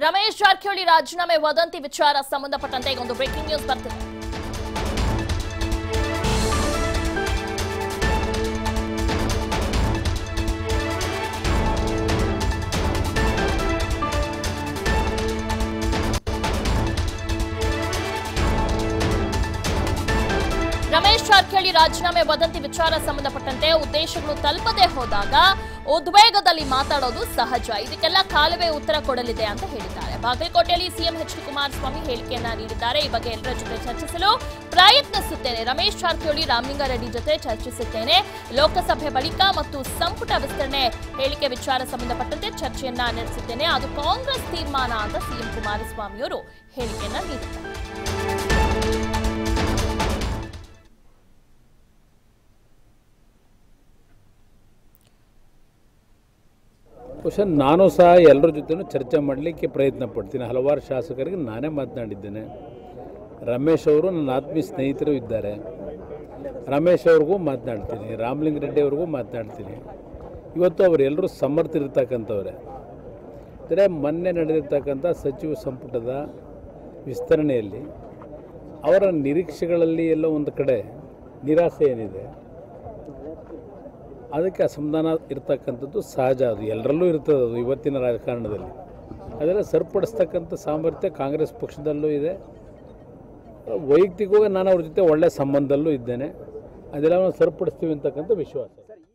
ರಮೇಶ್ ಜಾರಕಿಹೊಳಿ ರಾಜೀನಾಮೆ ವದಂತಿ ವಿಚಾರ ಸಂಬಂಧಪಟ್ಟಂತೆ ಈಗ ಒಂದು ಬ್ರೇಕಿಂಗ್ ನ್ಯೂಸ್ ಬರ್ತಿದೆ ರಮೇಶ್ ಜಾರಕಿಹೊಳಿ ರಾಜೀನಾಮೆ ವದಂತಿ ವಿಚಾರ ಸಂಬಂಧಪಟ್ಟಂತೆ ಉದ್ದೇಶಗಳು ತಲುಪದೆ ಹೋದಾಗ ಉದ್ವೇಗದಲ್ಲಿ ಮಾತಾಡೋದು ಸಹಜ ಇದಕ್ಕೆಲ್ಲ ಕಾಲವೇ ಉತ್ತರ ಕೊಡಲಿದೆ ಅಂತ ಹೇಳಿದ್ದಾರೆ ಬಾಗಲಕೋಟೆಯಲ್ಲಿ ಸಿಎಂ ಎಚ್ ಡಿ ಕುಮಾರಸ್ವಾಮಿ ಹೇಳಿಕೆಯನ್ನ ನೀಡಿದ್ದಾರೆ ಈ ಬಗ್ಗೆ ಎಲ್ಲರ ಜೊತೆ ಚರ್ಚಿಸಲು ಪ್ರಯತ್ನಿಸುತ್ತೇನೆ ರಮೇಶ್ ಜಾರಕಿಹೊಳಿ ರಾಮಲಿಂಗಾರೆಡ್ಡಿ ಜೊತೆ ಚರ್ಚಿಸುತ್ತೇನೆ ಲೋಕಸಭೆ ಬಳಿಕ ಮತ್ತು ಸಂಪುಟ ವಿಸ್ತರಣೆ ಹೇಳಿಕೆ ವಿಚಾರ ಸಂಬಂಧಪಟ್ಟಂತೆ ಚರ್ಚೆಯನ್ನ ನಡೆಸುತ್ತೇನೆ ಅದು ಕಾಂಗ್ರೆಸ್ ತೀರ್ಮಾನ ಅಂತ ಸಿಎಂ ಕುಮಾರಸ್ವಾಮಿಯವರು ಹೇಳಿಕೆಯನ್ನ ನೀಡಿದ್ದಾರೆ ಬಹುಶಃ ನಾನು ಸಹ ಎಲ್ಲರ ಜೊತೆನೂ ಚರ್ಚೆ ಮಾಡಲಿಕ್ಕೆ ಪ್ರಯತ್ನ ಪಡ್ತೀನಿ ಹಲವಾರು ಶಾಸಕರಿಗೆ ನಾನೇ ಮಾತನಾಡಿದ್ದೇನೆ ರಮೇಶ್ ಅವರು ನನ್ನ ಆತ್ಮೀಯ ಸ್ನೇಹಿತರು ಇದ್ದಾರೆ ರಮೇಶ್ ಅವ್ರಿಗೂ ಮಾತನಾಡ್ತೀನಿ ರಾಮಲಿಂಗ ರೆಡ್ಡಿ ಅವ್ರಿಗೂ ಮಾತನಾಡ್ತೀನಿ ಇವತ್ತು ಅವರೆಲ್ಲರೂ ಸಮರ್ಥರಿರ್ತಕ್ಕಂಥವ್ರೆ ಅಂದರೆ ಮೊನ್ನೆ ನಡೆದಿರ್ತಕ್ಕಂಥ ಸಚಿವ ಸಂಪುಟದ ವಿಸ್ತರಣೆಯಲ್ಲಿ ಅವರ ನಿರೀಕ್ಷೆಗಳಲ್ಲಿ ಎಲ್ಲೋ ಒಂದು ಕಡೆ ನಿರಾಸೆ ಏನಿದೆ ಅದಕ್ಕೆ ಅಸಮಾಧಾನ ಇರ್ತಕ್ಕಂಥದ್ದು ಸಹಜ ಅದು ಎಲ್ಲರಲ್ಲೂ ಇರ್ತದೆ ಅದು ಇವತ್ತಿನ ರಾಜಕಾರಣದಲ್ಲಿ ಅದೆಲ್ಲ ಸರಿಪಡಿಸ್ತಕ್ಕಂಥ ಸಾಮರ್ಥ್ಯ ಕಾಂಗ್ರೆಸ್ ಪಕ್ಷದಲ್ಲೂ ಇದೆ ವೈಯಕ್ತಿಕವಾಗಿ ನಾನು ಅವ್ರ ಜೊತೆ ಒಳ್ಳೆಯ ಸಂಬಂಧದಲ್ಲೂ ಇದ್ದೇನೆ ಅದೆಲ್ಲವನ್ನು ಸರಿಪಡಿಸ್ತೀವಿ ಅಂತಕ್ಕಂಥ ವಿಶ್ವಾಸ